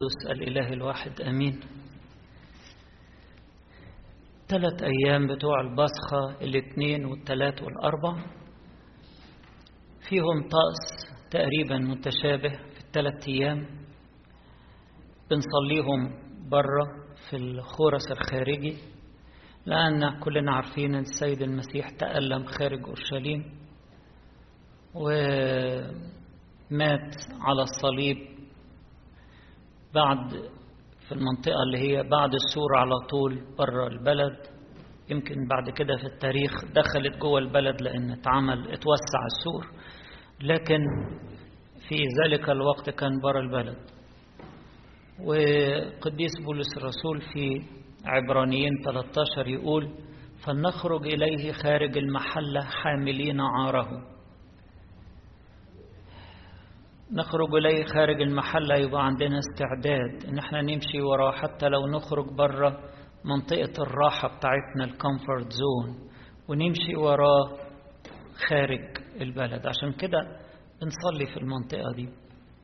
القدس الإله الواحد أمين ثلاث أيام بتوع البصخة الاثنين والثلاث والأربع فيهم طقس تقريبا متشابه في الثلاث أيام بنصليهم برا في الخورس الخارجي لأن كلنا عارفين أن السيد المسيح تألم خارج أورشليم ومات على الصليب بعد في المنطقة اللي هي بعد السور على طول بره البلد يمكن بعد كده في التاريخ دخلت جوه البلد لأن اتعمل اتوسع السور لكن في ذلك الوقت كان بره البلد وقديس بولس الرسول في عبرانيين 13 يقول فلنخرج إليه خارج المحلة حاملين عاره نخرج إليه خارج المحلة يبقى عندنا استعداد إن احنا نمشي وراه حتى لو نخرج بره منطقة الراحة بتاعتنا الكومفورت زون ونمشي وراه خارج البلد عشان كده بنصلي في المنطقة دي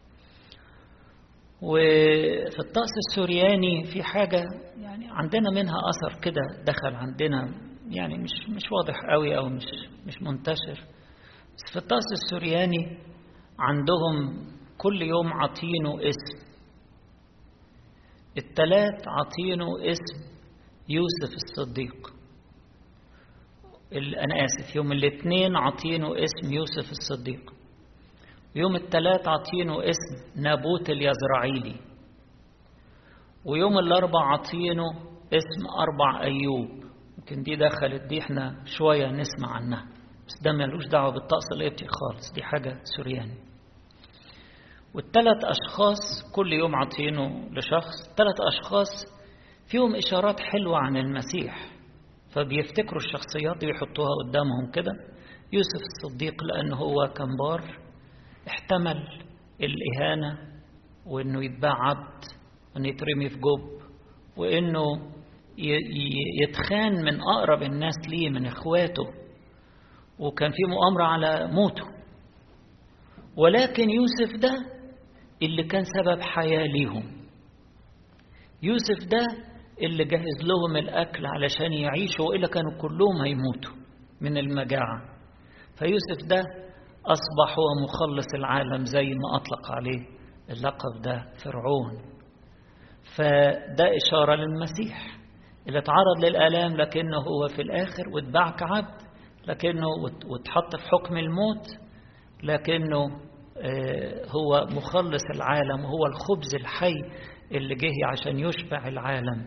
وفي الطقس السورياني في حاجة يعني عندنا منها أثر كده دخل عندنا يعني مش مش واضح قوي أو مش مش منتشر بس في الطقس السورياني عندهم كل يوم عطينه اسم التلات عطينه اسم يوسف الصديق أنا آسف يوم الاثنين عطينه اسم يوسف الصديق ويوم الثلاث عطينه اسم نابوت اليزرعيلي ويوم الأربع عطينه اسم أربع أيوب يمكن دي دخلت دي احنا شوية نسمع عنها بس ده ملوش دعوة بالطقس القبطي خالص دي حاجة سورياني والثلاث أشخاص كل يوم عطينه لشخص ثلاث أشخاص فيهم إشارات حلوة عن المسيح فبيفتكروا الشخصيات دي ويحطوها قدامهم كده يوسف الصديق لأنه هو كان بار احتمل الإهانة وإنه يتباع عبد وإنه يترمي في جب وإنه يتخان من أقرب الناس ليه من إخواته وكان في مؤامرة على موته ولكن يوسف ده اللي كان سبب حياة ليهم يوسف ده اللي جهز لهم الأكل علشان يعيشوا وإلا كانوا كلهم هيموتوا من المجاعة فيوسف ده أصبح هو مخلص العالم زي ما أطلق عليه اللقب ده فرعون فده إشارة للمسيح اللي اتعرض للآلام لكنه هو في الآخر واتباع كعبد لكنه واتحط في حكم الموت لكنه هو مخلص العالم وهو الخبز الحي اللي جه عشان يشبع العالم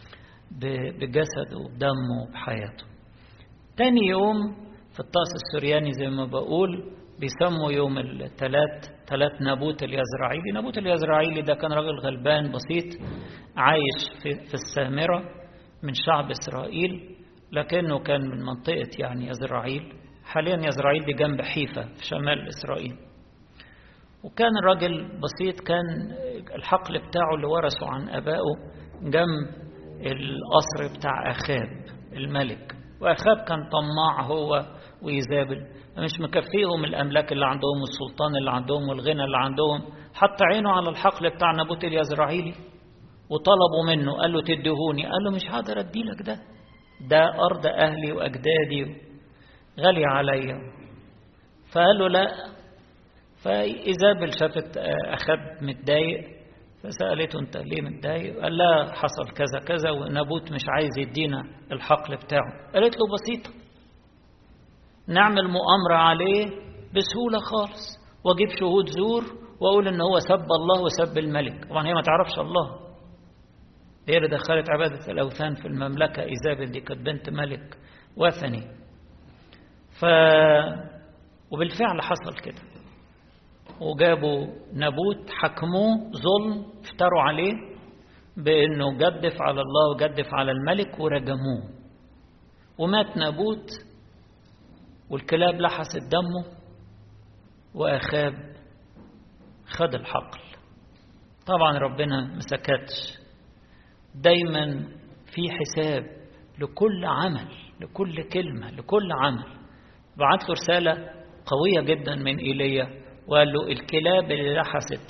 بجسده وبدمه وبحياته تاني يوم في الطقس السرياني زي ما بقول بيسموا يوم الثلاث ثلاث نابوت اليزرعيلي نابوت اليزرعيلي ده كان راجل غلبان بسيط عايش في, في السامرة من شعب إسرائيل لكنه كان من منطقة يعني يزرعيل حاليا يزرعيل دي جنب حيفا في شمال إسرائيل وكان راجل بسيط كان الحقل بتاعه اللي ورثه عن أبائه جنب القصر بتاع أخاب الملك وأخاب كان طماع هو وإيزابل مش مكفيهم الأملاك اللي عندهم والسلطان اللي عندهم والغنى اللي عندهم حط عينه على الحقل بتاع نابوت اليزرعيلي وطلبوا منه قال له تدهوني قال له مش هقدر اديلك ده ده أرض أهلي وأجدادي غالية عليا فقال له لا فإيزابل شافت أخاب متضايق فسألته أنت ليه متضايق؟ قال لا حصل كذا كذا ونابوت مش عايز يدينا الحقل بتاعه قالت له بسيطة نعمل مؤامرة عليه بسهولة خالص واجيب شهود زور واقول ان هو سب الله وسب الملك طبعا هي ما تعرفش الله هي اللي دخلت عبادة الأوثان في المملكة إيزابل دي كانت بنت ملك وثني ف وبالفعل حصل كده وجابوا نابوت حكموه ظلم افتروا عليه بأنه جدف على الله وجدف على الملك ورجموه ومات نابوت والكلاب لحست دمه وأخاب خد الحقل طبعا ربنا ما سكتش دايما في حساب لكل عمل لكل كلمة لكل عمل بعت له رسالة قوية جدا من إيليا وقال له الكلاب اللي لحست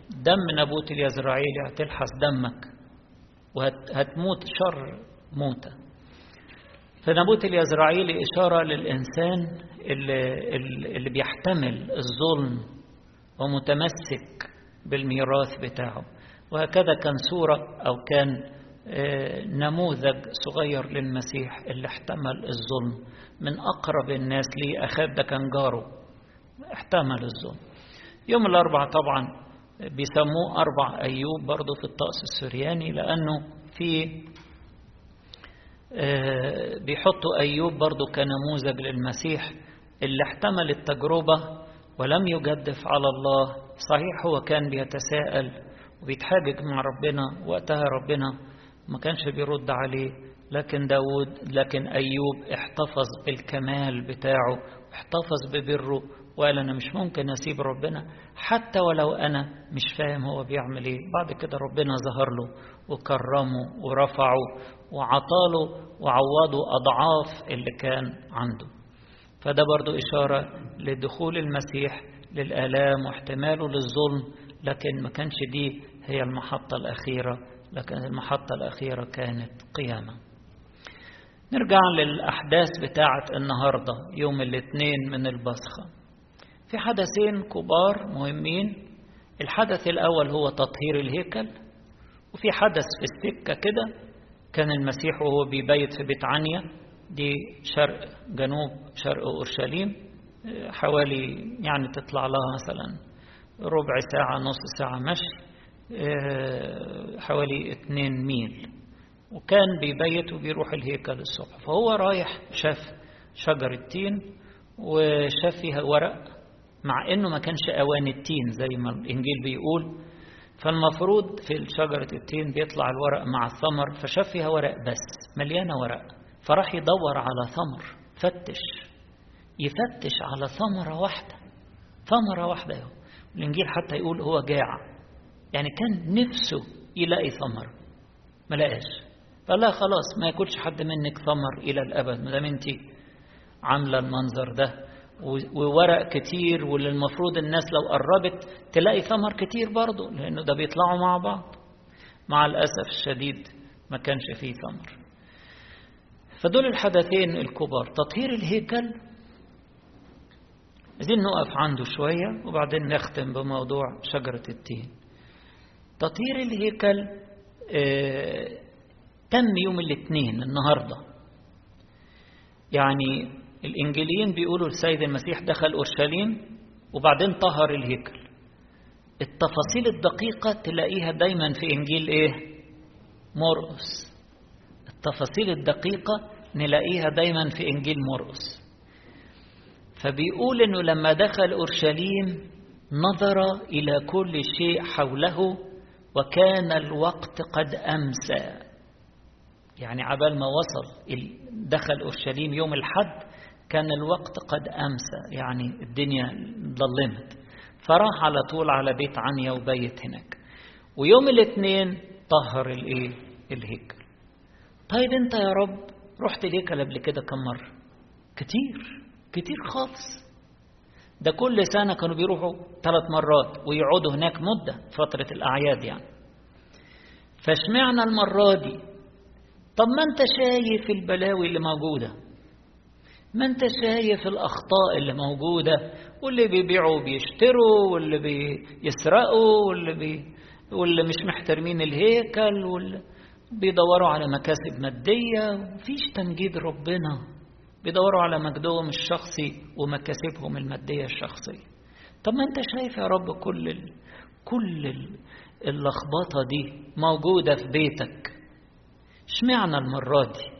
دم نابوت اليزرعيلي هتلحس دمك وهتموت شر موتة فنابوت اليزرعيلي إشارة للإنسان اللي, اللي بيحتمل الظلم ومتمسك بالميراث بتاعه وهكذا كان صورة أو كان نموذج صغير للمسيح اللي احتمل الظلم من أقرب الناس ليه أخاب ده كان جاره احتمل الظلم يوم الأربع طبعا بيسموه أربع أيوب برضه في الطقس السرياني لأنه في بيحطوا أيوب برضه كنموذج للمسيح اللي احتمل التجربة ولم يجدف على الله صحيح هو كان بيتساءل وبيتحاجج مع ربنا وقتها ربنا ما كانش بيرد عليه لكن داود لكن أيوب احتفظ بالكمال بتاعه احتفظ ببره وقال أنا مش ممكن أسيب ربنا حتى ولو أنا مش فاهم هو بيعمل إيه بعد كده ربنا ظهر له وكرمه ورفعه وعطاله وعوضه أضعاف اللي كان عنده فده برضو إشارة لدخول المسيح للآلام واحتماله للظلم لكن ما كانش دي هي المحطة الأخيرة لكن المحطة الأخيرة كانت قيامة نرجع للأحداث بتاعة النهاردة يوم الاثنين من البصخة في حدثين كبار مهمين الحدث الأول هو تطهير الهيكل وفي حدث في السكة كده كان المسيح وهو بيبيت في بيت عنيا دي شرق جنوب شرق أورشليم حوالي يعني تطلع لها مثلا ربع ساعة نص ساعة مشي حوالي اتنين ميل وكان بيبيت وبيروح الهيكل الصبح فهو رايح شاف شجر التين وشاف فيها ورق مع انه ما كانش اوان التين زي ما الانجيل بيقول فالمفروض في شجرة التين بيطلع الورق مع الثمر فشاف فيها ورق بس مليانة ورق فراح يدور على ثمر فتش يفتش على ثمرة واحدة ثمرة واحدة يوم. الإنجيل حتى يقول هو جاع يعني كان نفسه يلاقي ثمر ما لقاش فقال لها خلاص ما ياكلش حد منك ثمر إلى الأبد ما دام أنت عاملة المنظر ده وورق كتير واللي المفروض الناس لو قربت تلاقي ثمر كتير برضه لأنه ده بيطلعوا مع بعض مع الأسف الشديد ما كانش فيه ثمر فدول الحدثين الكبار تطهير الهيكل عايزين نقف عنده شوية وبعدين نختم بموضوع شجرة التين تطهير الهيكل آه تم يوم الاثنين النهاردة يعني الإنجيليين بيقولوا السيد المسيح دخل أورشليم وبعدين طهر الهيكل التفاصيل الدقيقة تلاقيها دايما في إنجيل إيه مرقس التفاصيل الدقيقة نلاقيها دايما في إنجيل مرقس فبيقول إنه لما دخل أورشليم نظر إلى كل شيء حوله وكان الوقت قد أمسى يعني عبال ما وصل دخل أورشليم يوم الحد كان الوقت قد أمسى يعني الدنيا ظلمت فراح على طول على بيت عنيا وبيت هناك ويوم الاثنين طهر الايه الهيكل طيب انت يا رب رحت الهيكل قبل كده كم مرة كتير كتير خالص ده كل سنة كانوا بيروحوا ثلاث مرات ويقعدوا هناك مدة فترة الأعياد يعني فاشمعنا المرة دي طب ما انت شايف البلاوي اللي موجودة ما انت شايف الأخطاء اللي موجودة واللي بيبيعوا بيشتروا واللي بيسرقوا واللي, بي واللي مش محترمين الهيكل واللي بيدوروا على مكاسب مادية مفيش تمجيد ربنا بيدوروا على مجدهم الشخصي ومكاسبهم المادية الشخصية طب ما انت شايف يا رب كل ال... كل ال... اللخبطة دي موجودة في بيتك اشمعنى المرة دي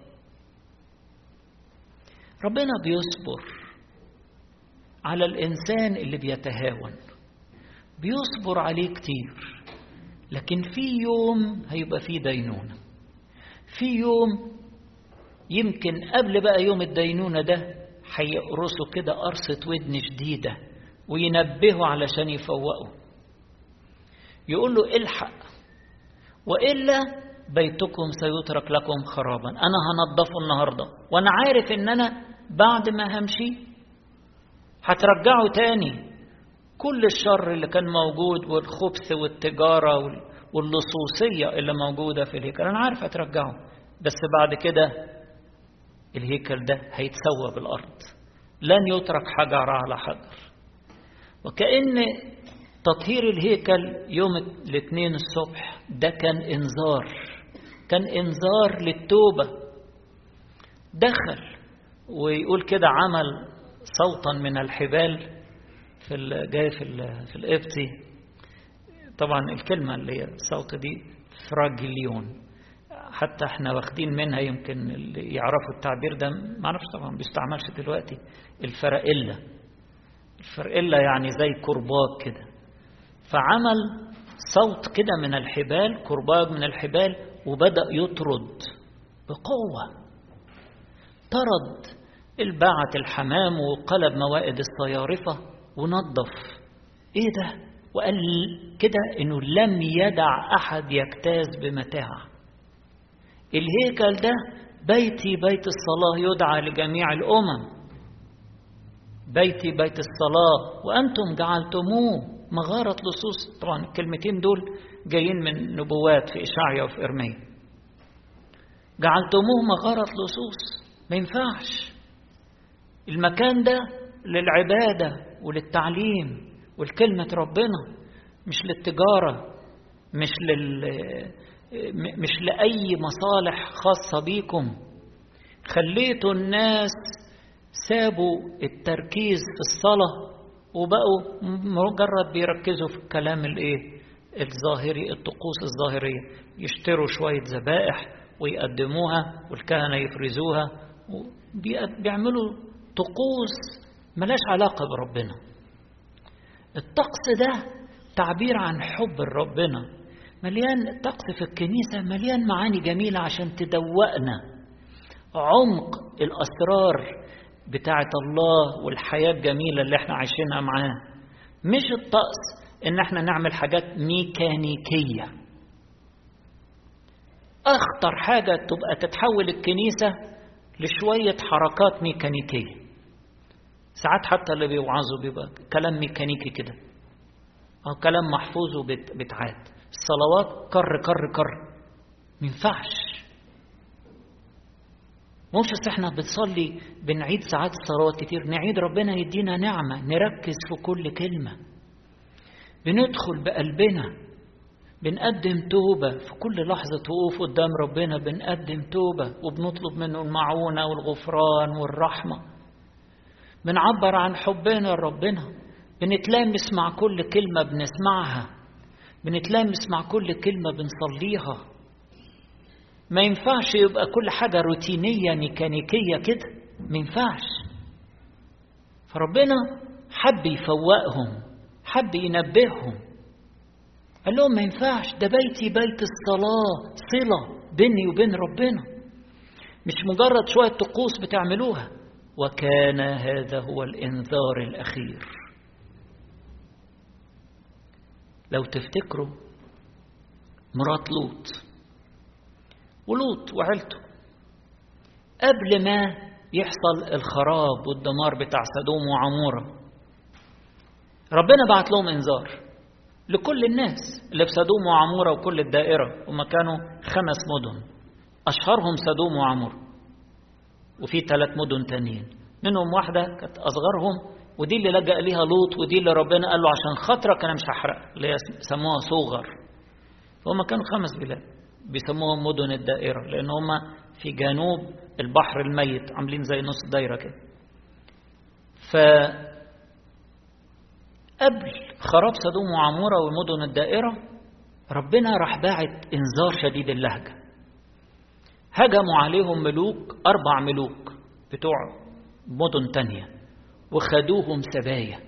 ربنا بيصبر على الإنسان اللي بيتهاون بيصبر عليه كتير لكن في يوم هيبقى فيه دينونة في يوم يمكن قبل بقى يوم الدينونة ده هيقرصوا كده قرصة ودن شديدة وينبهوا علشان يفوقوا يقول له الحق وإلا بيتكم سيترك لكم خرابا أنا هنضفه النهاردة وأنا عارف إن أنا بعد ما همشي هترجعه تاني كل الشر اللي كان موجود والخبث والتجارة واللصوصية اللي موجودة في الهيكل أنا عارف هترجعه بس بعد كده الهيكل ده هيتسوى بالأرض لن يترك حجر على حجر وكأن تطهير الهيكل يوم الاثنين الصبح ده كان انذار كان انذار للتوبة دخل ويقول كده عمل صوتا من الحبال في جاي في في القبطي طبعا الكلمة اللي هي الصوت دي فراجليون حتى احنا واخدين منها يمكن اللي يعرفوا التعبير ده ما اعرفش طبعا ما بيستعملش دلوقتي الفرائلة الفرائلة يعني زي كرباج كده فعمل صوت كده من الحبال كرباج من الحبال وبدأ يطرد بقوة طرد الباعة الحمام وقلب موائد الصيارفة ونظف ايه ده وقال كده انه لم يدع احد يجتاز بمتاع الهيكل ده بيتي بيت الصلاة يدعى لجميع الأمم بيتي بيت الصلاة وأنتم جعلتموه مغارة لصوص طبعا الكلمتين دول جايين من نبوات في إشعيا وفي إرميا جعلتموه مغارة لصوص ما ينفعش المكان ده للعبادة وللتعليم ولكلمة ربنا مش للتجارة مش لل مش لأي مصالح خاصة بيكم خليتوا الناس سابوا التركيز في الصلاة وبقوا مجرد بيركزوا في الكلام الايه الظاهري الطقوس الظاهرية يشتروا شوية ذبائح ويقدموها والكهنة يفرزوها بيعملوا طقوس ملاش علاقة بربنا الطقس ده تعبير عن حب ربنا مليان الطقس في الكنيسة مليان معاني جميلة عشان تدوقنا عمق الأسرار بتاعة الله والحياة الجميلة اللي احنا عايشينها معاه مش الطقس ان احنا نعمل حاجات ميكانيكية اخطر حاجة تبقى تتحول الكنيسة لشوية حركات ميكانيكية ساعات حتى اللي بيوعظوا بيبقى كلام ميكانيكي كده أو كلام محفوظ وبتعاد الصلوات كر كر كر ما ينفعش مش بس احنا بنصلي بنعيد ساعات الصلوات كتير نعيد ربنا يدينا نعمة نركز في كل كلمة بندخل بقلبنا بنقدم توبة في كل لحظة وقوف قدام ربنا بنقدم توبة وبنطلب منه المعونة والغفران والرحمة بنعبر عن حبنا لربنا بنتلامس مع كل كلمة بنسمعها بنتلامس مع كل كلمة بنصليها ما ينفعش يبقى كل حاجة روتينية ميكانيكية كده ما ينفعش فربنا حب يفوقهم حب ينبههم قال لهم ما ينفعش ده بيتي بيت الصلاة صلة بيني وبين ربنا مش مجرد شوية طقوس بتعملوها وكان هذا هو الإنذار الأخير لو تفتكروا مرات لوط ولوط وعيلته قبل ما يحصل الخراب والدمار بتاع سدوم وعمورة ربنا بعت لهم انذار لكل الناس اللي في سدوم وعمورة وكل الدائرة هم كانوا خمس مدن أشهرهم سدوم وعمورة وفي ثلاث مدن تانيين منهم واحدة كانت أصغرهم ودي اللي لجأ ليها لوط ودي اللي ربنا قال له عشان خاطرك أنا مش هحرق اللي سموها صغر فهم كانوا خمس بلاد بيسموهم مدن الدائرة لأن هم في جنوب البحر الميت عاملين زي نص دايرة كده ف قبل خراب سدوم وعمورة ومدن الدائرة ربنا راح باعت إنذار شديد اللهجة هجموا عليهم ملوك أربع ملوك بتوع مدن تانية وخدوهم سبايا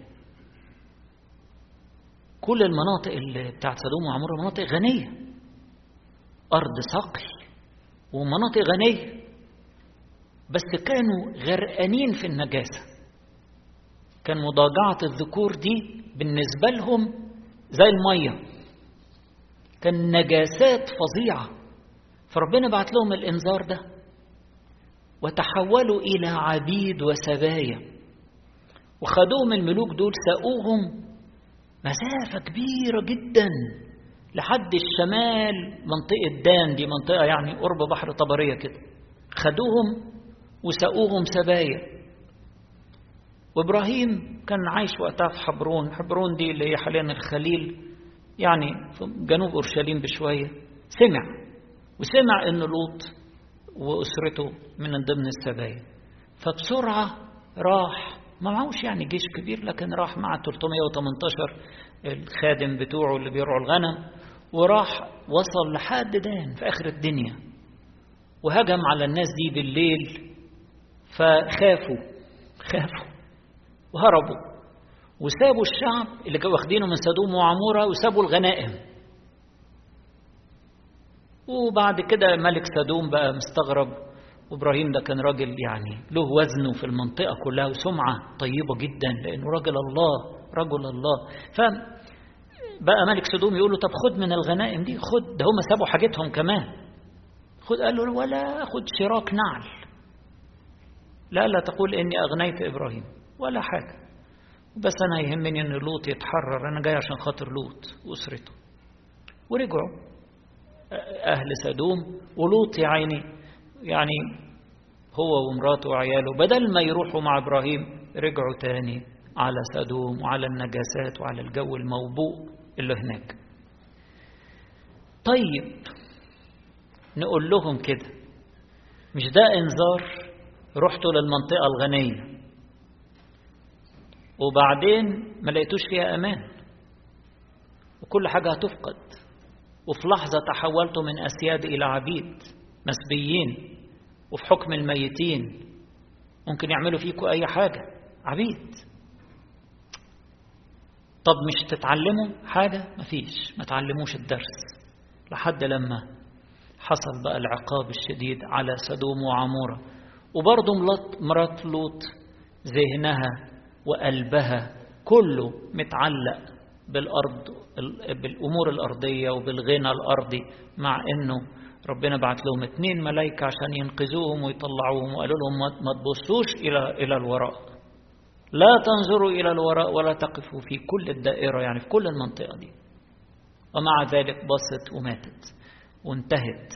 كل المناطق اللي بتاعت سدوم وعمورة مناطق غنية أرض سقي ومناطق غنية بس كانوا غرقانين في النجاسة كان مضاجعة الذكور دي بالنسبة لهم زي المية كان نجاسات فظيعة فربنا بعت لهم الإنذار ده وتحولوا إلى عبيد وسبايا وخدوهم الملوك دول ساقوهم مسافة كبيرة جدا لحد الشمال منطقة دان دي منطقة يعني قرب بحر طبرية كده خدوهم وسقوهم سبايا وإبراهيم كان عايش وقتها في حبرون حبرون دي اللي هي حاليا الخليل يعني في جنوب أورشليم بشوية سمع وسمع إن لوط وأسرته من ضمن السبايا فبسرعة راح ما معهوش يعني جيش كبير لكن راح مع 318 الخادم بتوعه اللي بيرعوا الغنم وراح وصل لحد دان في آخر الدنيا وهجم على الناس دي بالليل فخافوا خافوا وهربوا وسابوا الشعب اللي كانوا واخدينه من سدوم وعمورة وسابوا الغنائم وبعد كده ملك سدوم بقى مستغرب وابراهيم ده كان راجل يعني له وزنه في المنطقة كلها وسمعة طيبة جدا لأنه راجل الله رجل الله فبقى ملك سدوم يقول له طب خد من الغنائم دي خد ده هم سابوا حاجتهم كمان خد قال له ولا خد شراك نعل لا لا تقول إني أغنيت إبراهيم ولا حاجة بس أنا يهمني إن لوط يتحرر أنا جاي عشان خاطر لوط وأسرته ورجعوا أهل سدوم ولوط يا عيني يعني هو ومراته وعياله بدل ما يروحوا مع إبراهيم رجعوا تاني على سدوم وعلى النجاسات وعلى الجو الموبوء اللي هناك طيب نقول لهم كده مش ده انذار رحتوا للمنطقة الغنية وبعدين ما لقيتوش فيها أمان وكل حاجة هتفقد وفي لحظة تحولتوا من أسياد إلى عبيد مسبيين وفي حكم الميتين ممكن يعملوا فيكم أي حاجة عبيد طب مش تتعلموا حاجة مفيش ما تعلموش الدرس لحد لما حصل بقى العقاب الشديد على سدوم وعمورة وبرضه مرات لوط ذهنها وقلبها كله متعلق بالأرض بالأمور الأرضية وبالغنى الأرضي مع أنه ربنا بعت لهم اتنين ملايكة عشان ينقذوهم ويطلعوهم وقالوا لهم ما تبصوش إلى إلى الوراء لا تنظروا إلى الوراء ولا تقفوا في كل الدائرة يعني في كل المنطقة دي ومع ذلك بصت وماتت وانتهت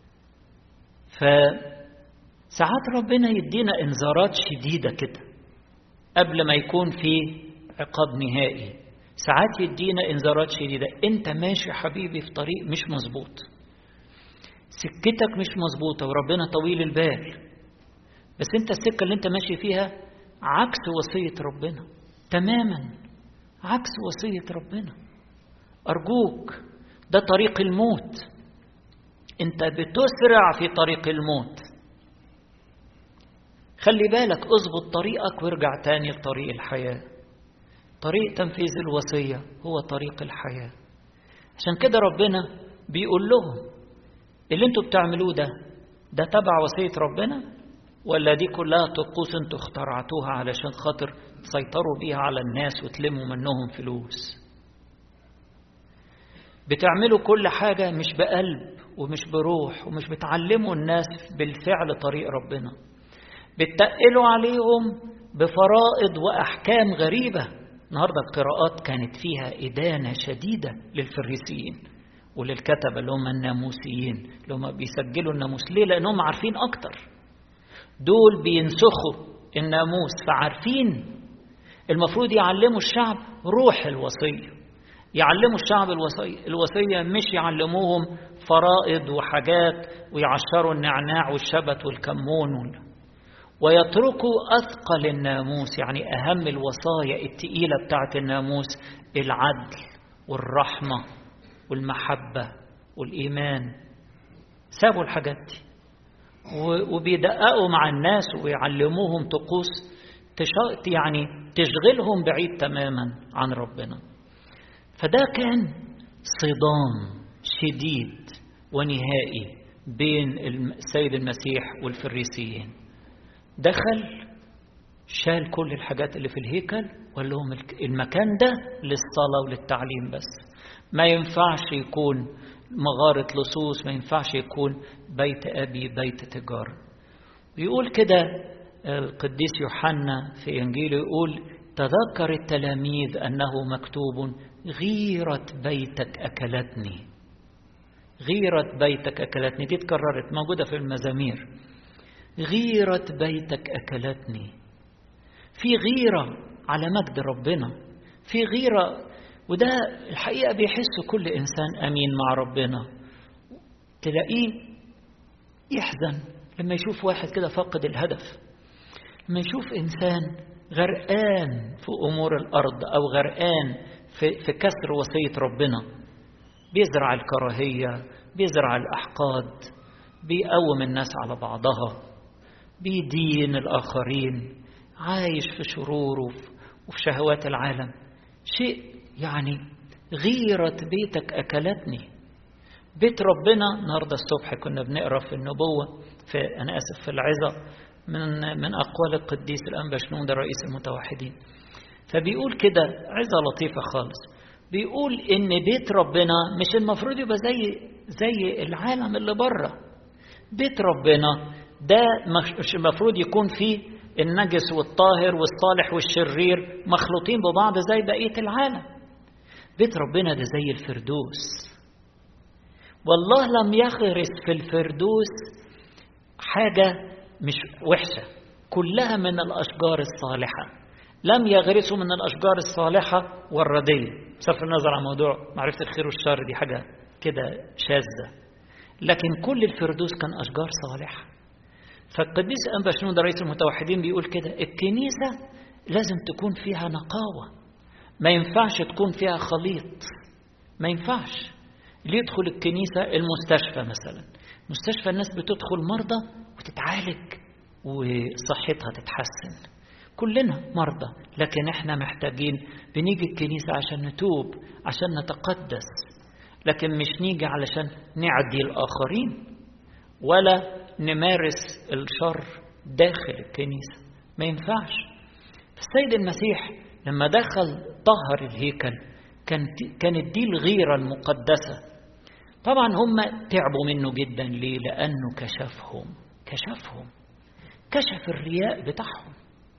فساعات ربنا يدينا انذارات شديدة كده قبل ما يكون في عقاب نهائي ساعات يدينا انذارات شديدة انت ماشي حبيبي في طريق مش مظبوط سكتك مش مظبوطة وربنا طويل البال بس انت السكة اللي انت ماشي فيها عكس وصية ربنا تماما عكس وصية ربنا أرجوك ده طريق الموت انت بتسرع في طريق الموت خلي بالك اظبط طريقك وارجع تاني لطريق الحياة طريق تنفيذ الوصية هو طريق الحياة عشان كده ربنا بيقول لهم اللي انتوا بتعملوه ده ده تبع وصية ربنا ولا دي كلها طقوس انتوا اخترعتوها علشان خاطر تسيطروا بيها على الناس وتلموا منهم فلوس بتعملوا كل حاجة مش بقلب ومش بروح ومش بتعلموا الناس بالفعل طريق ربنا بتقلوا عليهم بفرائض وأحكام غريبة النهاردة القراءات كانت فيها إدانة شديدة للفريسيين وللكتبة اللي هم الناموسيين اللي هم بيسجلوا الناموس ليه لأنهم عارفين أكتر دول بينسخوا الناموس فعارفين المفروض يعلموا الشعب روح الوصية يعلموا الشعب الوصية الوصية مش يعلموهم فرائض وحاجات ويعشروا النعناع والشبت والكمون ويتركوا أثقل الناموس يعني أهم الوصايا التقيلة بتاعت الناموس العدل والرحمة والمحبة والإيمان سابوا الحاجات دي وبيدققوا مع الناس ويعلموهم طقوس يعني تشغلهم بعيد تماما عن ربنا فده كان صدام شديد ونهائي بين السيد المسيح والفريسيين دخل شال كل الحاجات اللي في الهيكل وقال لهم المكان ده للصلاة وللتعليم بس ما ينفعش يكون مغارة لصوص ما ينفعش يكون بيت أبي بيت تجارة يقول كده القديس يوحنا في إنجيله يقول تذكر التلاميذ أنه مكتوب غيرة بيتك أكلتني غيرة بيتك أكلتني دي اتكررت موجودة في المزامير غيرة بيتك أكلتني في غيرة على مجد ربنا في غيرة وده الحقيقة بيحس كل إنسان أمين مع ربنا تلاقيه يحزن لما يشوف واحد كده فاقد الهدف لما يشوف إنسان غرقان في أمور الأرض أو غرقان في, في كسر وصية ربنا بيزرع الكراهية بيزرع الأحقاد بيقوم الناس على بعضها بيدين الآخرين عايش في شرور وفي شهوات العالم شيء يعني غيرة بيتك أكلتني بيت ربنا النهارده الصبح كنا بنقرا في النبوة في أنا آسف في العظة من من أقوال القديس الأنبا شنودة رئيس المتوحدين فبيقول كده عظة لطيفة خالص بيقول إن بيت ربنا مش المفروض يبقى زي زي العالم اللي بره بيت ربنا ده مش المفروض يكون فيه النجس والطاهر والصالح والشرير مخلوطين ببعض زي بقية العالم بيت ربنا ده زي الفردوس والله لم يغرس في الفردوس حاجة مش وحشة كلها من الأشجار الصالحة لم يغرسوا من الأشجار الصالحة والردية بصرف النظر عن موضوع معرفة الخير والشر دي حاجة كده شاذة لكن كل الفردوس كان أشجار صالحة فالقديس أنبا شنودة رئيس المتوحدين بيقول كده الكنيسة لازم تكون فيها نقاوة ما ينفعش تكون فيها خليط ما ينفعش اللي يدخل الكنيسة المستشفى مثلا مستشفى الناس بتدخل مرضى وتتعالج وصحتها تتحسن كلنا مرضى لكن احنا محتاجين بنيجي الكنيسة عشان نتوب عشان نتقدس لكن مش نيجي علشان نعدي الآخرين ولا نمارس الشر داخل الكنيسة ما ينفعش السيد المسيح لما دخل طهر الهيكل كان كانت دي الغيرة المقدسة طبعا هم تعبوا منه جدا ليه لأنه كشفهم كشفهم كشف الرياء بتاعهم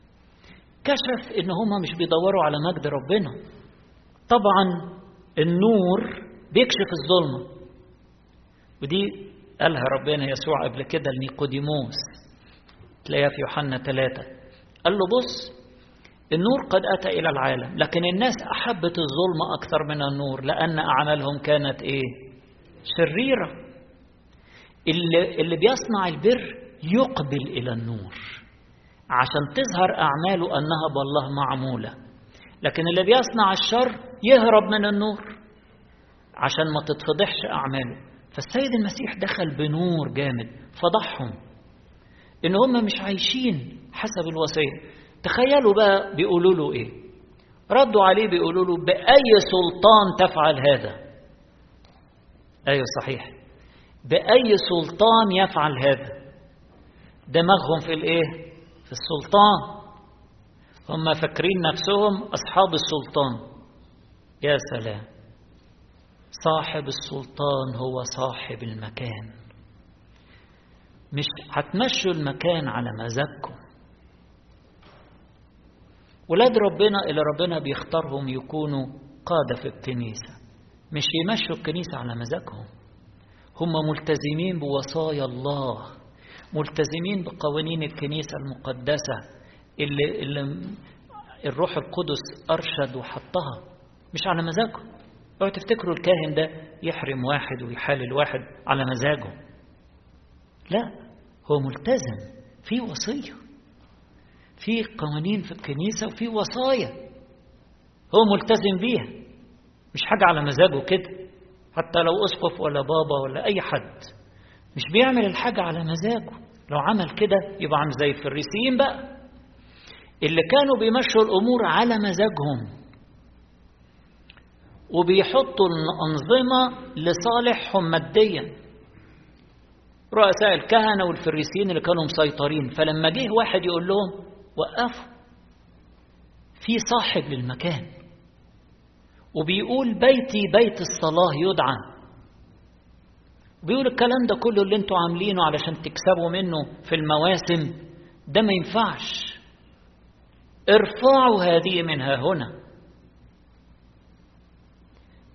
كشف ان هم مش بيدوروا على مجد ربنا طبعا النور بيكشف الظلمه ودي قالها ربنا يسوع قبل كده لنيقوديموس تلاقيها في يوحنا ثلاثة قال له بص النور قد أتى إلى العالم لكن الناس أحبت الظلم أكثر من النور لأن أعمالهم كانت إيه شريرة اللي, اللي بيصنع البر يقبل إلى النور عشان تظهر أعماله أنها بالله معمولة لكن اللي بيصنع الشر يهرب من النور عشان ما تتفضحش أعماله فالسيد المسيح دخل بنور جامد فضحهم إن هم مش عايشين حسب الوصية تخيلوا بقى بيقولوا له إيه ردوا عليه بيقولوا له بأي سلطان تفعل هذا أيوة صحيح بأي سلطان يفعل هذا دماغهم في الإيه في السلطان هم فاكرين نفسهم أصحاب السلطان يا سلام صاحب السلطان هو صاحب المكان مش هتمشوا المكان على مزاجكم ولاد ربنا اللي ربنا بيختارهم يكونوا قادة في الكنيسة مش يمشوا الكنيسة على مزاجهم هم ملتزمين بوصايا الله ملتزمين بقوانين الكنيسة المقدسة اللي, اللي الروح القدس أرشد وحطها مش على مزاجهم اوعوا تفتكروا الكاهن ده يحرم واحد ويحالل واحد على مزاجه لا هو ملتزم في وصية في قوانين في الكنيسة وفي وصايا هو ملتزم بيها مش حاجة على مزاجه كده حتى لو أسقف ولا بابا ولا أي حد مش بيعمل الحاجة على مزاجه لو عمل كده يبقى عامل زي الفريسيين بقى اللي كانوا بيمشوا الأمور على مزاجهم وبيحطوا الأنظمة لصالحهم ماديا رؤساء الكهنة والفريسيين اللي كانوا مسيطرين فلما جه واحد يقول لهم وقفوا في صاحب للمكان وبيقول بيتي بيت الصلاة يدعى بيقول الكلام ده كله اللي انتوا عاملينه علشان تكسبوا منه في المواسم ده ما ينفعش ارفعوا هذه منها هنا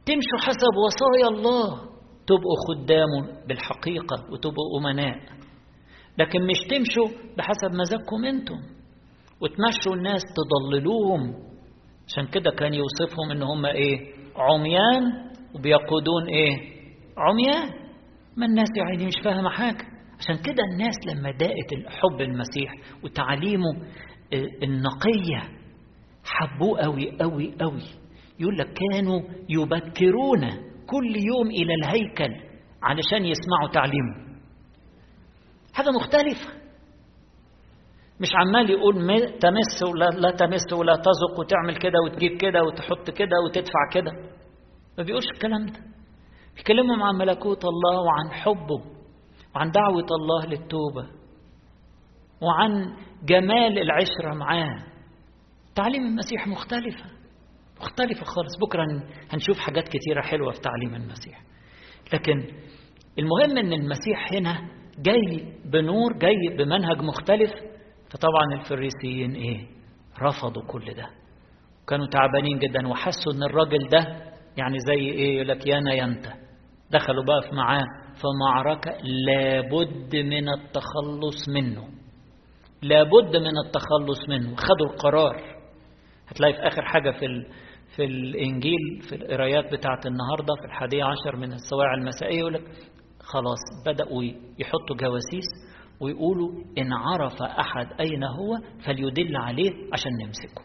تمشوا حسب وصايا الله تبقوا خدامه بالحقيقة وتبقوا أمناء لكن مش تمشوا بحسب مزاجكم انتم وتمشوا الناس تضللوهم عشان كده كان يوصفهم ان هم ايه عميان وبيقودون ايه عميان ما الناس يعني مش فاهمه حاجه عشان كده الناس لما داقت حب المسيح وتعليمه النقيه حبوه قوي قوي قوي يقول لك كانوا يبكرون كل يوم الى الهيكل علشان يسمعوا تعليمه حاجه مختلفه مش عمال يقول تمس ولا لا تمس ولا تزق وتعمل كده وتجيب كده وتحط كده وتدفع كده ما بيقولش الكلام ده بيكلمهم عن ملكوت الله وعن حبه وعن دعوة الله للتوبة وعن جمال العشرة معاه تعليم المسيح مختلفة مختلفة خالص بكرة هنشوف حاجات كتيرة حلوة في تعليم المسيح لكن المهم ان المسيح هنا جاي بنور جاي بمنهج مختلف فطبعا الفريسيين ايه رفضوا كل ده كانوا تعبانين جدا وحسوا ان الراجل ده يعني زي ايه يقول لك يانا ينت دخلوا بقى في معاه في معركة لابد من التخلص منه لابد من التخلص منه خدوا القرار هتلاقي في آخر حاجة في ال... في الإنجيل في القرايات بتاعة النهاردة في الحادية عشر من السواع المسائية يقول لك خلاص بدأوا يحطوا جواسيس ويقولوا إن عرف أحد أين هو فليدل عليه عشان نمسكه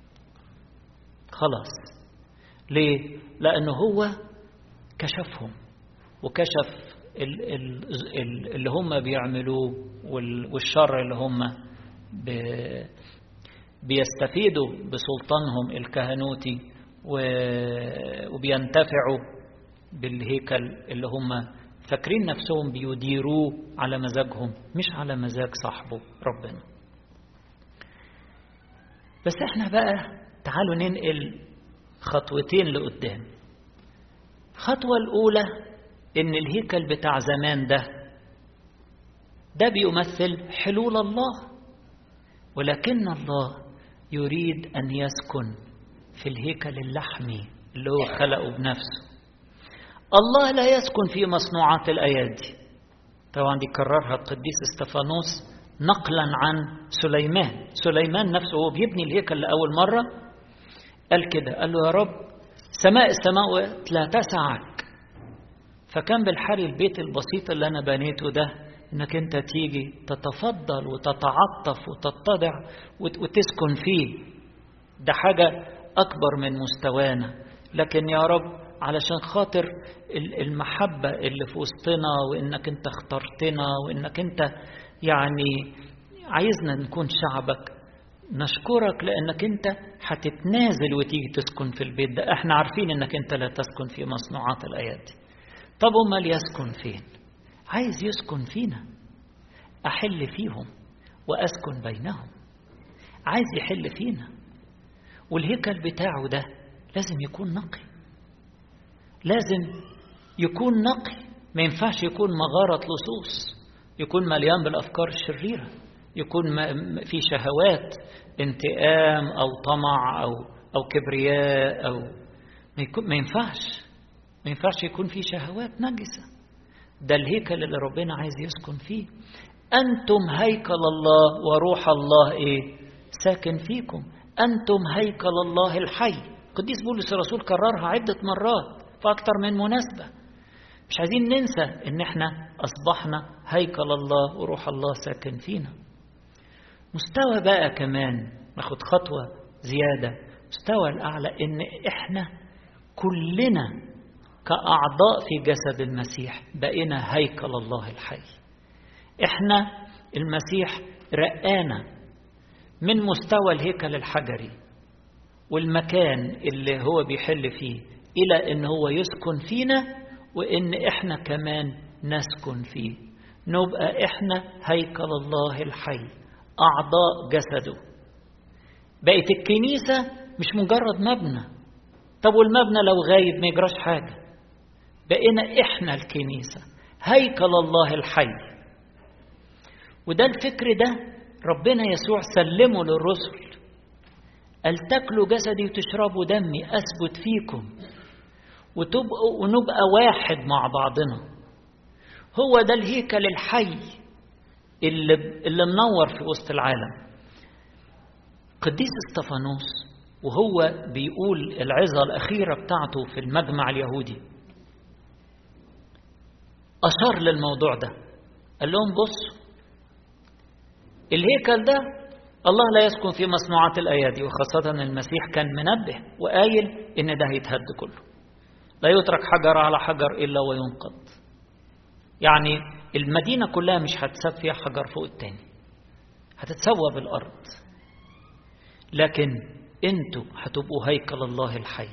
خلاص ليه؟ لأنه هو كشفهم وكشف اللي هم بيعملوه والشر اللي هم بيستفيدوا بسلطانهم الكهنوتي وبينتفعوا بالهيكل اللي هم فاكرين نفسهم بيديروه على مزاجهم مش على مزاج صاحبه ربنا بس احنا بقى تعالوا ننقل خطوتين لقدام الخطوة الأولى إن الهيكل بتاع زمان ده ده بيمثل حلول الله ولكن الله يريد أن يسكن في الهيكل اللحمي اللي هو خلقه بنفسه الله لا يسكن في مصنوعات الأيادي طبعا دي كررها القديس استفانوس نقلا عن سليمان سليمان نفسه هو بيبني الهيكل لأول مرة قال كده قال له يا رب سماء السماء لا تسعك فكان بالحري البيت البسيط اللي أنا بنيته ده إنك أنت تيجي تتفضل وتتعطف وتتضع وتسكن فيه ده حاجة أكبر من مستوانا لكن يا رب علشان خاطر المحبة اللي في وسطنا وإنك أنت اخترتنا وإنك أنت يعني عايزنا نكون شعبك نشكرك لأنك أنت هتتنازل وتيجي تسكن في البيت ده احنا عارفين إنك أنت لا تسكن في مصنوعات الأيادي طب أمال يسكن فين عايز يسكن فينا أحل فيهم وأسكن بينهم عايز يحل فينا والهيكل بتاعه ده لازم يكون نقي لازم يكون نقي ما ينفعش يكون مغارة لصوص يكون مليان بالأفكار الشريرة يكون في شهوات انتقام أو طمع أو أو كبرياء أو ما, يكون ما ينفعش ما ينفعش يكون في شهوات نجسة ده الهيكل اللي ربنا عايز يسكن فيه أنتم هيكل الله وروح الله إيه ساكن فيكم أنتم هيكل الله الحي قديس بولس الرسول كررها عدة مرات في أكتر من مناسبة مش عايزين ننسى إن إحنا أصبحنا هيكل الله وروح الله ساكن فينا مستوى بقى كمان ناخد خطوة زيادة مستوى الأعلى إن إحنا كلنا كأعضاء في جسد المسيح بقينا هيكل الله الحي إحنا المسيح رقانا من مستوى الهيكل الحجري والمكان اللي هو بيحل فيه إلى إن هو يسكن فينا وإن إحنا كمان نسكن فيه نبقى إحنا هيكل الله الحي أعضاء جسده بقت الكنيسة مش مجرد مبنى طب والمبنى لو غايب ما يجراش حاجة بقينا إحنا الكنيسة هيكل الله الحي وده الفكر ده ربنا يسوع سلمه للرسل قال تاكلوا جسدي وتشربوا دمي أثبت فيكم وتبقى ونبقى واحد مع بعضنا هو ده الهيكل الحي اللي, اللي منور في وسط العالم قديس استفانوس وهو بيقول العظة الأخيرة بتاعته في المجمع اليهودي أشار للموضوع ده قال لهم بصوا الهيكل ده الله لا يسكن في مصنوعات الأيادي وخاصة المسيح كان منبه وقايل إن ده هيتهد كله لا يترك حجر على حجر إلا وينقض يعني المدينة كلها مش هتساب فيها حجر فوق التاني هتتسوى بالأرض لكن انتوا هتبقوا هيكل الله الحي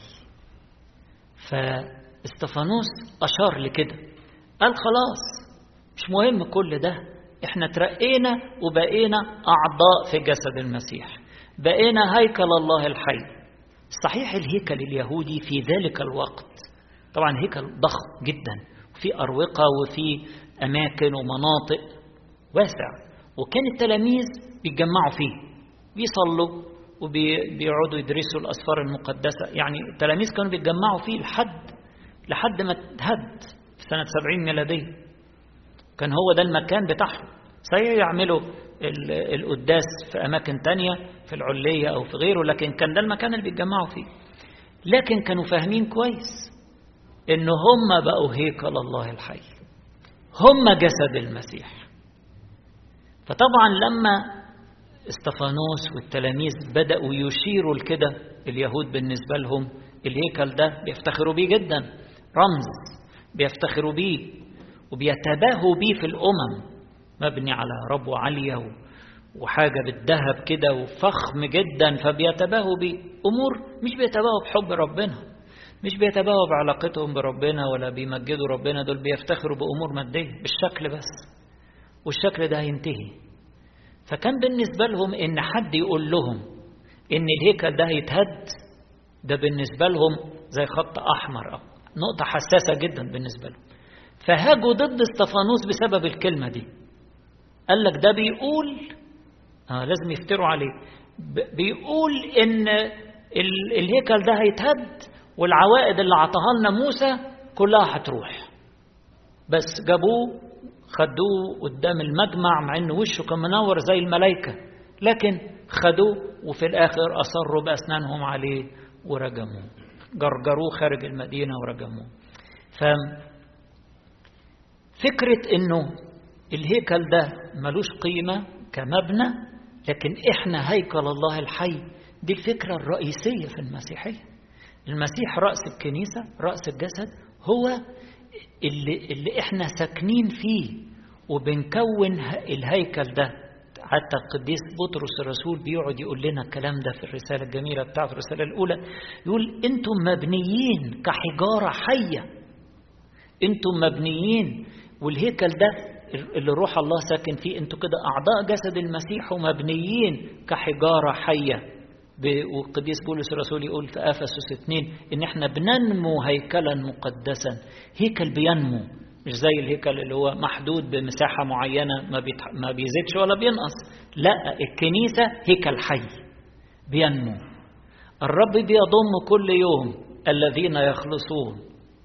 فاستفانوس أشار لكده قال خلاص مش مهم كل ده احنا ترقينا وبقينا أعضاء في جسد المسيح بقينا هيكل الله الحي صحيح الهيكل اليهودي في ذلك الوقت طبعا هيكل ضخم جدا في أروقة وفي أماكن ومناطق واسع وكان التلاميذ بيتجمعوا فيه بيصلوا وبيقعدوا يدرسوا الأسفار المقدسة يعني التلاميذ كانوا بيتجمعوا فيه لحد لحد ما اتهد في سنة سبعين ميلادية كان هو ده المكان بتاعهم صحيح يعملوا القداس في أماكن تانية في العلية أو في غيره لكن كان ده المكان اللي بيتجمعوا فيه لكن كانوا فاهمين كويس إن هم بقوا هيكل الله الحي هم جسد المسيح فطبعا لما استفانوس والتلاميذ بدأوا يشيروا لكده اليهود بالنسبة لهم الهيكل ده بيفتخروا بيه جدا رمز بيفتخروا بيه وبيتباهوا بيه في الأمم مبني على ربوة عالية وحاجة بالذهب كده وفخم جدا فبيتباهوا بيه أمور مش بيتباهوا بحب ربنا مش بيتباهوا بعلاقتهم بربنا ولا بيمجدوا ربنا دول بيفتخروا بأمور مادية بالشكل بس والشكل ده هينتهي فكان بالنسبة لهم إن حد يقول لهم إن الهيكل ده هيتهد ده بالنسبة لهم زي خط أحمر أو نقطة حساسة جدا بالنسبة لهم فهاجوا ضد استفانوس بسبب الكلمة دي قال لك ده بيقول آه لازم يفتروا عليه بيقول إن الهيكل ده هيتهد والعوائد اللي عطاها لنا موسى كلها هتروح بس جابوه خدوه قدام المجمع مع انه وشه كان منور زي الملائكة لكن خدوه وفي الآخر أصروا بأسنانهم عليه ورجموه جرجروه خارج المدينة ورجموه ففكرة انه الهيكل ده ملوش قيمة كمبنى لكن احنا هيكل الله الحي دي الفكرة الرئيسية في المسيحية المسيح رأس الكنيسة رأس الجسد هو اللي, اللي احنا ساكنين فيه وبنكون الهيكل ده حتى القديس بطرس الرسول بيقعد يقول لنا الكلام ده في الرسالة الجميلة بتاعته الرسالة الأولى يقول أنتم مبنيين كحجارة حية أنتم مبنيين والهيكل ده اللي روح الله ساكن فيه أنتم كده أعضاء جسد المسيح ومبنيين كحجارة حية والقديس بولس الرسول يقول في افسس 2 ان احنا بننمو هيكلا مقدسا هيكل بينمو مش زي الهيكل اللي هو محدود بمساحه معينه ما بيتح... ما بيزيدش ولا بينقص لا الكنيسه هيكل حي بينمو الرب بيضم كل يوم الذين يخلصون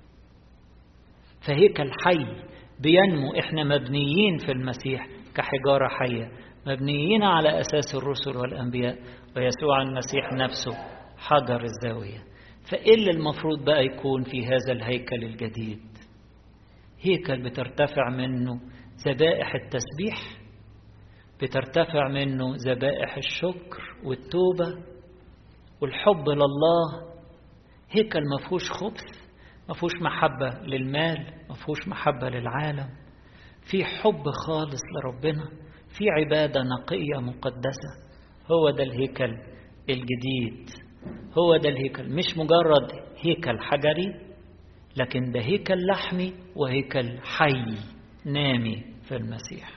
فهيكل حي بينمو احنا مبنيين في المسيح كحجاره حيه مبنيين على اساس الرسل والانبياء ويسوع المسيح نفسه حجر الزاوية فإيه اللي المفروض بقى يكون في هذا الهيكل الجديد هيكل بترتفع منه ذبائح التسبيح بترتفع منه ذبائح الشكر والتوبة والحب لله هيكل ما فيهوش خبث ما فيهوش محبة للمال ما فيهوش محبة للعالم في حب خالص لربنا في عبادة نقية مقدسة هو ده الهيكل الجديد هو ده الهيكل مش مجرد هيكل حجري لكن ده هيكل لحمي وهيكل حي نامي في المسيح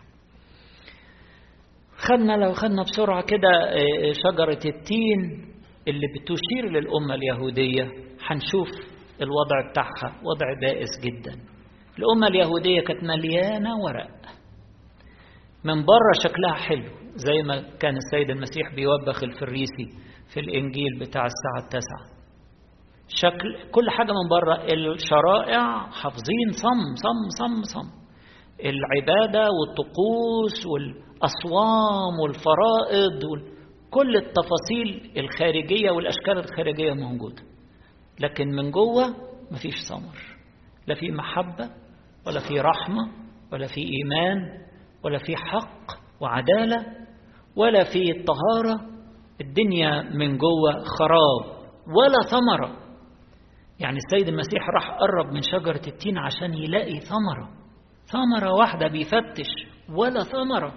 خدنا لو خدنا بسرعة كده شجرة التين اللي بتشير للأمة اليهودية هنشوف الوضع بتاعها وضع بائس جدا الأمة اليهودية كانت مليانة ورق من بره شكلها حلو زي ما كان السيد المسيح بيوبخ الفريسي في الإنجيل بتاع الساعة التاسعة شكل كل حاجة من بره الشرائع حافظين صم صم صم صم العبادة والطقوس والأصوام والفرائض كل التفاصيل الخارجية والأشكال الخارجية موجودة لكن من جوه مفيش ثمر لا في محبة ولا في رحمة ولا في إيمان ولا في حق وعدالة ولا في طهارة الدنيا من جوه خراب ولا ثمرة يعني السيد المسيح راح قرب من شجرة التين عشان يلاقي ثمرة ثمرة واحدة بيفتش ولا ثمرة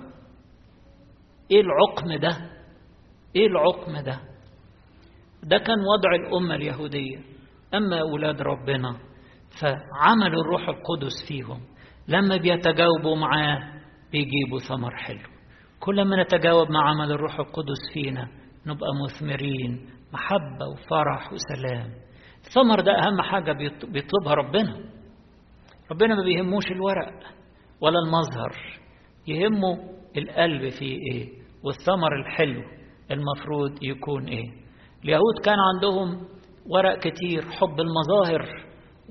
ايه العقم ده ايه العقم ده ده كان وضع الأمة اليهودية أما أولاد ربنا فعمل الروح القدس فيهم لما بيتجاوبوا معاه بيجيبوا ثمر حلو كل ما نتجاوب مع عمل الروح القدس فينا نبقى مثمرين محبة وفرح وسلام الثمر ده أهم حاجة بيطلبها ربنا ربنا ما بيهموش الورق ولا المظهر يهمه القلب فيه ايه والثمر الحلو المفروض يكون ايه اليهود كان عندهم ورق كتير حب المظاهر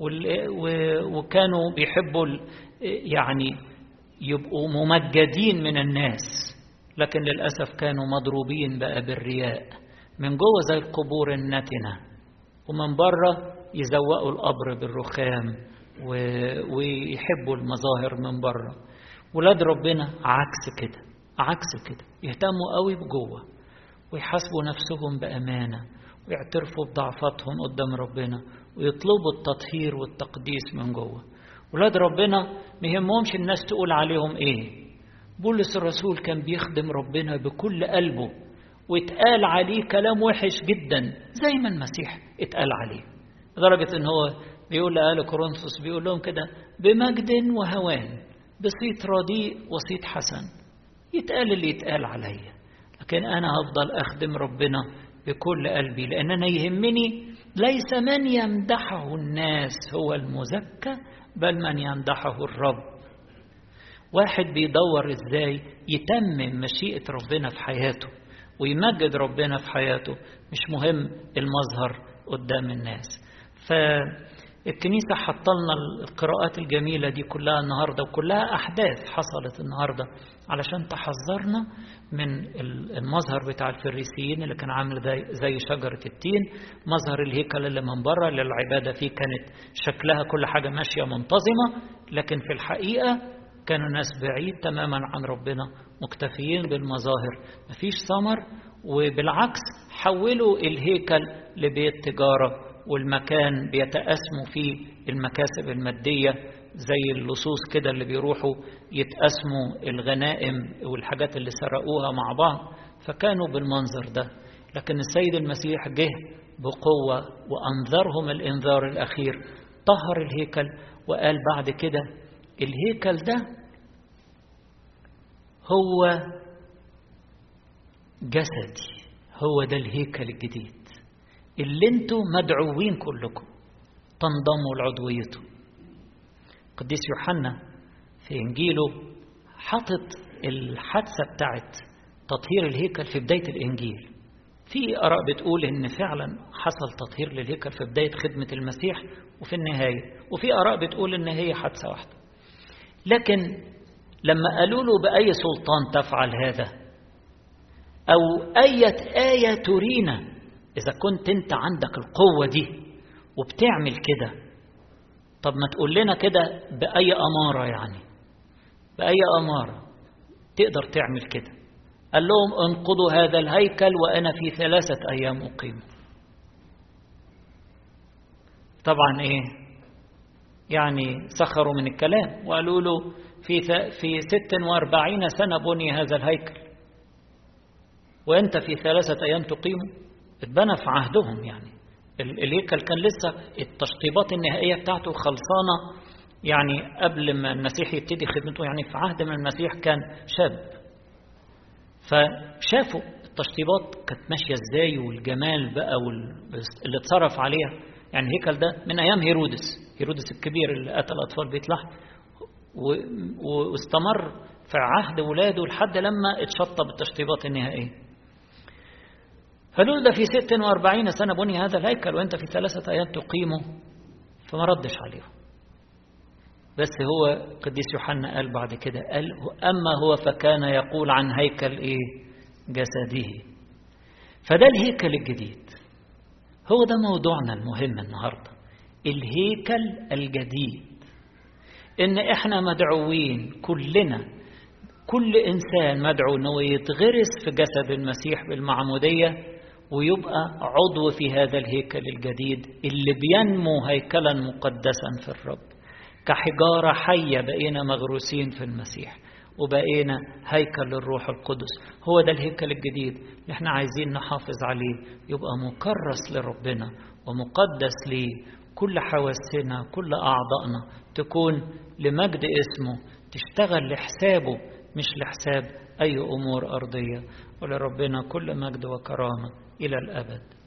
وكانوا بيحبوا يعني يبقوا ممجدين من الناس لكن للأسف كانوا مضروبين بقى بالرياء من جوه زي القبور النتنة ومن بره يزوقوا القبر بالرخام ويحبوا المظاهر من بره ولاد ربنا عكس كده عكس كده يهتموا قوي بجوه ويحاسبوا نفسهم بأمانة ويعترفوا بضعفاتهم قدام ربنا ويطلبوا التطهير والتقديس من جوه ولاد ربنا ما يهمهمش الناس تقول عليهم ايه بولس الرسول كان بيخدم ربنا بكل قلبه واتقال عليه كلام وحش جدا زي ما المسيح اتقال عليه لدرجة ان هو بيقول لآل كورنثوس بيقول لهم كده بمجد وهوان بصيت رديء وصيت حسن يتقال اللي يتقال عليا لكن أنا هفضل أخدم ربنا بكل قلبي لأن أنا يهمني ليس من يمدحه الناس هو المزكى بل من يمدحه الرب واحد بيدور ازاي يتمم مشيئة ربنا في حياته ويمجد ربنا في حياته مش مهم المظهر قدام الناس فالكنيسة حطلنا القراءات الجميلة دي كلها النهاردة وكلها أحداث حصلت النهاردة علشان تحذرنا من المظهر بتاع الفريسيين اللي كان عامل زي شجرة التين مظهر الهيكل اللي من بره اللي العبادة فيه كانت شكلها كل حاجة ماشية منتظمة لكن في الحقيقة كانوا ناس بعيد تماما عن ربنا مكتفيين بالمظاهر مفيش ثمر وبالعكس حولوا الهيكل لبيت تجارة والمكان بيتقاسموا فيه المكاسب المادية زي اللصوص كده اللي بيروحوا يتقسموا الغنائم والحاجات اللي سرقوها مع بعض فكانوا بالمنظر ده لكن السيد المسيح جه بقوة وأنذرهم الإنذار الأخير طهر الهيكل وقال بعد كده الهيكل ده هو جسدي هو ده الهيكل الجديد اللي انتوا مدعوين كلكم تنضموا لعضويته قديس يوحنا في انجيله حاطط الحادثه بتاعت تطهير الهيكل في بدايه الانجيل في اراء بتقول ان فعلا حصل تطهير للهيكل في بدايه خدمه المسيح وفي النهايه وفي اراء بتقول ان هي حادثه واحده لكن لما قالوا له باي سلطان تفعل هذا او ايه ايه ترينا اذا كنت انت عندك القوه دي وبتعمل كده طب ما تقول لنا كده بأي أمارة يعني بأي أمارة تقدر تعمل كده قال لهم انقضوا هذا الهيكل وأنا في ثلاثة أيام أقيم طبعا إيه يعني سخروا من الكلام وقالوا له في في ست واربعين سنة بني هذا الهيكل وأنت في ثلاثة أيام تقيمه اتبنى في عهدهم يعني الهيكل كان لسه التشطيبات النهائية بتاعته خلصانة يعني قبل ما المسيح يبتدي خدمته يعني في عهد من المسيح كان شاب فشافوا التشطيبات كانت ماشية ازاي والجمال بقى اللي اتصرف عليها يعني الهيكل ده من أيام هيرودس هيرودس الكبير اللي قتل أطفال بيت لحم واستمر في عهد ولاده لحد لما اتشطب التشطيبات النهائية فقالوا ده في 46 سنة بني هذا الهيكل وأنت في ثلاثة أيام تقيمه فما ردش عليهم بس هو قديس يوحنا قال بعد كده قال أما هو فكان يقول عن هيكل إيه جسده فده الهيكل الجديد هو ده موضوعنا المهم النهاردة الهيكل الجديد إن إحنا مدعوين كلنا كل إنسان مدعو أنه يتغرس في جسد المسيح بالمعمودية ويبقى عضو في هذا الهيكل الجديد اللي بينمو هيكلا مقدسا في الرب كحجارة حية بقينا مغروسين في المسيح وبقينا هيكل للروح القدس هو ده الهيكل الجديد اللي احنا عايزين نحافظ عليه يبقى مكرس لربنا ومقدس ليه كل حواسنا كل أعضائنا تكون لمجد اسمه تشتغل لحسابه مش لحساب أي أمور أرضية ولربنا كل مجد وكرامة إلى الأبد